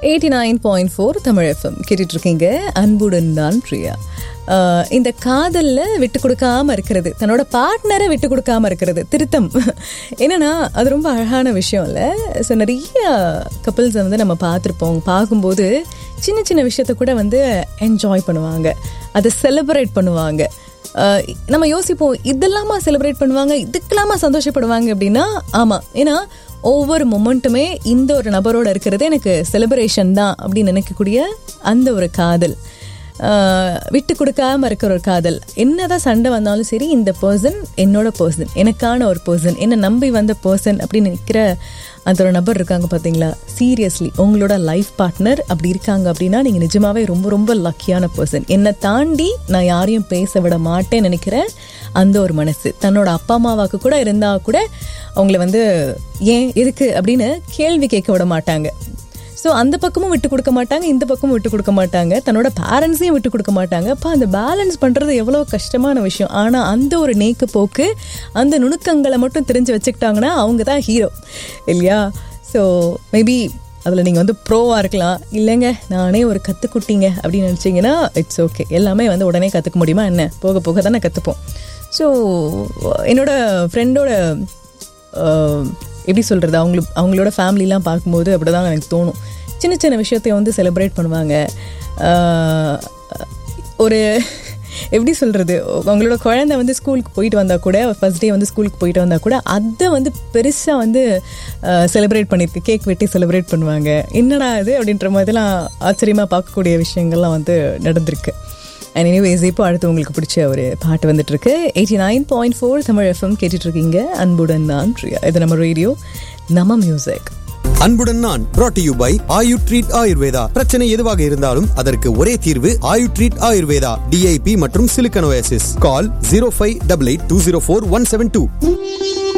eighty nine point four Tamil FM கேட்டுட்டு இருக்கீங்க அன்புடன் தான் பிரியா ஆஹ் இந்த காதலில் விட்டு கொடுக்காம இருக்கிறது தன்னோட பார்ட்னரை விட்டு கொடுக்காம இருக்கிறது திருத்தம் என்னன்னா அது ரொம்ப அழகான விஷயம் இல்லை ஸோ நிறைய கப்பிள்ஸை வந்து நம்ம பார்த்துருப்போம் பார்க்கும்போது சின்ன சின்ன விஷயத்த கூட வந்து என்ஜாய் பண்ணுவாங்க அதை செலிப்ரேட் பண்ணுவாங்க ஆஹ் நம்ம யோசிப்போம் இதெல்லாமா செலிப்ரேட் பண்ணுவாங்க இதுக்கெல்லாமா சந்தோஷப்படுவாங்க அப்படின்னா ஆமாம் ஏன்னா ஒவ்வொரு மொமெண்ட்டுமே இந்த ஒரு நபரோட இருக்கிறது எனக்கு செலிப்ரேஷன் தான் அப்படின்னு நினைக்கக்கூடிய அந்த ஒரு காதல் ஆஹ் விட்டு கொடுக்காம இருக்கிற ஒரு காதல் என்னதான் சண்டை வந்தாலும் சரி இந்த பர்சன் என்னோட பர்சன் எனக்கான ஒரு பர்சன் என்னை நம்பி வந்த பர்சன் அப்படின்னு நிற்கிற அந்த ஒரு நபர் இருக்காங்க பார்த்தீங்களா சீரியஸ்லி உங்களோட லைஃப் பார்ட்னர் அப்படி இருக்காங்க அப்படின்னா நீங்கள் நிஜமாவே ரொம்ப ரொம்ப லக்கியான பர்சன் என்னை தாண்டி நான் யாரையும் பேச விட மாட்டேன்னு நினைக்கிற அந்த ஒரு மனசு தன்னோட அப்பா அம்மாவாக்கு கூட இருந்தால் கூட அவங்கள வந்து ஏன் எதுக்கு அப்படின்னு கேள்வி கேட்க விட மாட்டாங்க ஸோ அந்த பக்கமும் விட்டு கொடுக்க மாட்டாங்க இந்த பக்கமும் விட்டு கொடுக்க மாட்டாங்க தன்னோட பேரண்ட்ஸையும் விட்டு கொடுக்க மாட்டாங்க அப்போ அந்த பேலன்ஸ் பண்ணுறது எவ்வளோ கஷ்டமான விஷயம் ஆனால் அந்த ஒரு நேக்கு போக்கு அந்த நுணுக்கங்களை மட்டும் தெரிஞ்சு வச்சுக்கிட்டாங்கன்னா அவங்க தான் ஹீரோ இல்லையா ஸோ மேபி அதில் நீங்கள் வந்து ப்ரோவாக இருக்கலாம் இல்லைங்க நானே ஒரு கற்றுக்குட்டிங்க அப்படின்னு நினச்சிங்கன்னா இட்ஸ் ஓகே எல்லாமே வந்து உடனே கற்றுக்க முடியுமா என்ன போக போக தானே கற்றுப்போம் ஸோ என்னோட ஃப்ரெண்டோட எப்படி சொல்கிறது அவங்களுக்கு அவங்களோட ஃபேமிலிலாம் பார்க்கும்போது அப்படி தான் எனக்கு தோணும் சின்ன சின்ன விஷயத்தையும் வந்து செலிப்ரேட் பண்ணுவாங்க ஆஹ் ஒரு எப்படி சொல்கிறது அவங்களோட குழந்தை வந்து ஸ்கூலுக்கு போயிட்டு வந்தால் கூட ஃபஸ்ட் டே வந்து ஸ்கூலுக்கு போயிட்டு வந்தால் கூட அதை வந்து பெருசாக வந்து செலிப்ரேட் பண்ணியிருக்கு கேக் வெட்டி செலிப்ரேட் பண்ணுவாங்க என்னடா இது அப்படின்ற மாதிரிலாம் ஆச்சரியமாக பார்க்கக்கூடிய விஷயங்கள்லாம் வந்து நடந்திருக்கு அண்ட் எனிவேஸ் இப்போ அடுத்து உங்களுக்கு பிடிச்ச ஒரு பாட்டு வந்துட்டு இருக்கு eighty nine point four Tamil FM கேட்டுட்டு இருக்கீங்க அன்புடன் தான் பிரியா இது நம்ம ரேடியோ நம்ம மியூசிக் அன்புடன் நான் brought to you by Ayu treat Ayurveda பிரச்சனை எதுவாக இருந்தாலும் அதற்கு ஒரே தீர்வு ஆயு ட்ரீட் ஆயுர்வேதா டிஐபி மற்றும் சிலிக்கனோசிஸ் call zero five double eight two zero four one seven two